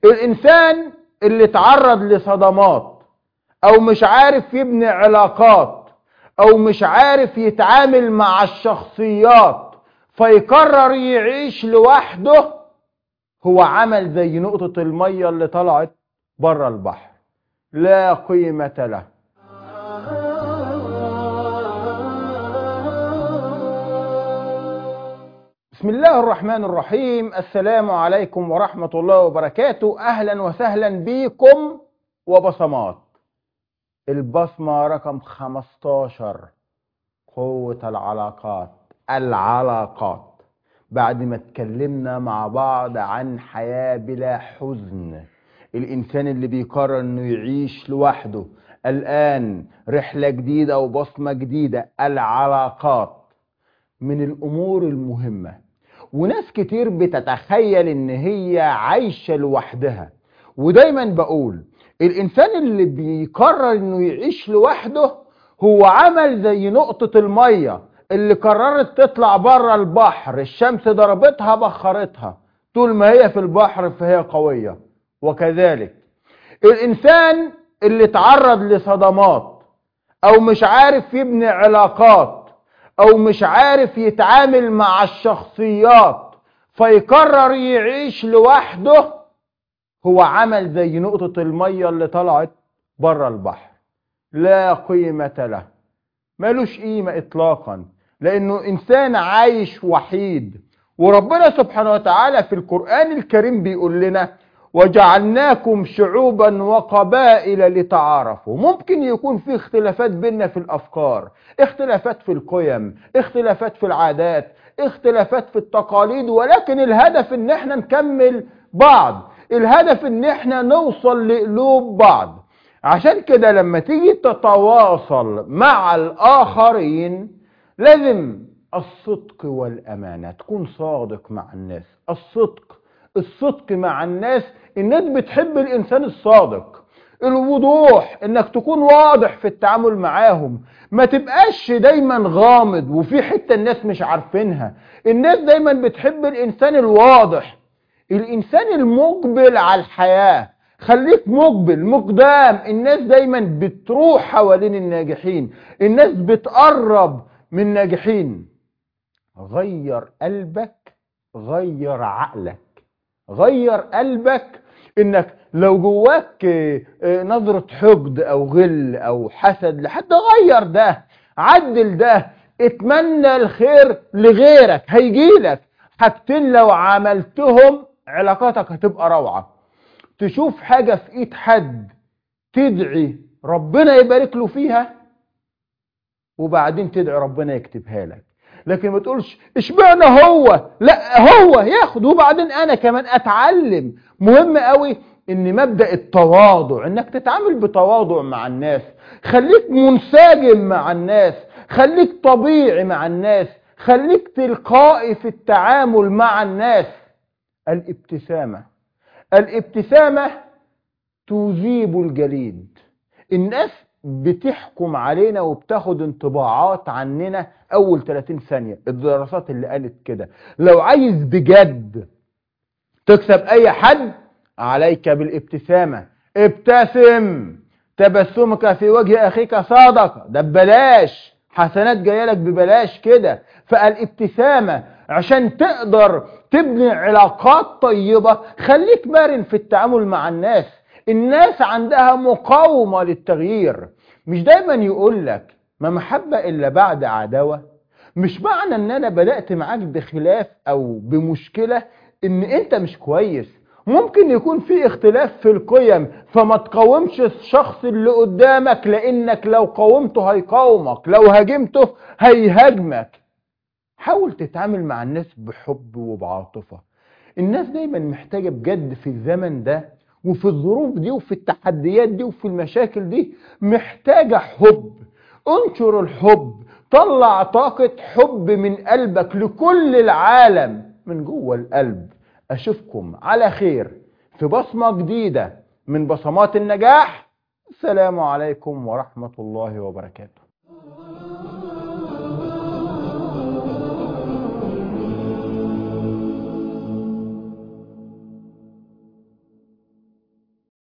الإنسان اللي اتعرض لصدمات أو مش عارف يبني علاقات أو مش عارف يتعامل مع الشخصيات فيقرر يعيش لوحده هو عمل زي نقطة المية اللي طلعت بره البحر لا قيمة له بسم الله الرحمن الرحيم السلام عليكم ورحمة الله وبركاته أهلا وسهلا بكم وبصمات البصمة رقم 15 قوة العلاقات العلاقات بعد ما اتكلمنا مع بعض عن حياة بلا حزن الإنسان اللي بيقرر إنه يعيش لوحده الآن رحلة جديدة وبصمة جديدة العلاقات من الأمور المهمة وناس كتير بتتخيل إن هي عايشة لوحدها ودايما بقول الإنسان اللي بيقرر إنه يعيش لوحده هو عمل زي نقطة المية اللي قررت تطلع بره البحر الشمس ضربتها بخرتها طول ما هي في البحر فهي قوية وكذلك الإنسان اللي اتعرض لصدمات أو مش عارف يبني علاقات أو مش عارف يتعامل مع الشخصيات فيقرر يعيش لوحده هو عمل زي نقطة المية اللي طلعت بره البحر لا قيمة له ملوش قيمة إطلاقا لأنه إنسان عايش وحيد وربنا سبحانه وتعالى في القرآن الكريم بيقول لنا وجعلناكم شعوبا وقبائل لتعارفوا ممكن يكون في اختلافات بيننا في الأفكار اختلافات في القيم اختلافات في العادات اختلافات في التقاليد ولكن الهدف ان احنا نكمل بعض الهدف ان احنا نوصل لقلوب بعض عشان كده لما تيجي تتواصل مع الآخرين لازم الصدق والأمانة تكون صادق مع الناس الصدق الصدق مع الناس الناس بتحب الإنسان الصادق الوضوح انك تكون واضح في التعامل معاهم ما تبقاش دايما غامض وفي حتة الناس مش عارفينها الناس دايما بتحب الإنسان الواضح الإنسان المقبل على الحياة خليك مقبل مقدام الناس دايما بتروح حوالين الناجحين الناس بتقرب من الناجحين غير قلبك غير عقلك غير قلبك انك لو جواك نظرة حقد او غل او حسد لحد غير ده عدل ده اتمنى الخير لغيرك هيجيلك حاجتين لو عملتهم علاقاتك هتبقى روعة تشوف حاجة في ايد حد تدعي ربنا يبارك له فيها وبعدين تدعي ربنا يكتبها لك لكن ما تقولش اشمعنى هو لا هو ياخد وبعدين انا كمان اتعلم مهم قوي ان مبدأ التواضع انك تتعامل بتواضع مع الناس خليك منسجم مع الناس خليك طبيعي مع الناس خليك تلقائي في التعامل مع الناس الابتسامة الابتسامة تذيب الجليد الناس بتحكم علينا وبتاخد انطباعات عننا اول 30 ثانية الدراسات اللي قالت كده لو عايز بجد تكسب اي حد عليك بالابتسامة ابتسم تبسمك في وجه اخيك صادق ده ببلاش حسنات جايه لك ببلاش كده فالابتسامة عشان تقدر تبني علاقات طيبة خليك مرن في التعامل مع الناس الناس عندها مقاومة للتغيير مش دايما يقول لك ما محبة إلا بعد عداوة مش معنى ان انا بدأت معاك بخلاف او بمشكلة ان انت مش كويس ممكن يكون في اختلاف في القيم فما تقاومش الشخص اللي قدامك لانك لو قاومته هيقاومك لو هاجمته هيهاجمك حاول تتعامل مع الناس بحب وبعاطفة الناس دايما محتاجة بجد في الزمن ده وفي الظروف دي وفي التحديات دي وفي المشاكل دي محتاجة حب انشر الحب طلع طاقة حب من قلبك لكل العالم من جوه القلب أشوفكم على خير في بصمة جديدة من بصمات النجاح السلام عليكم ورحمة الله وبركاته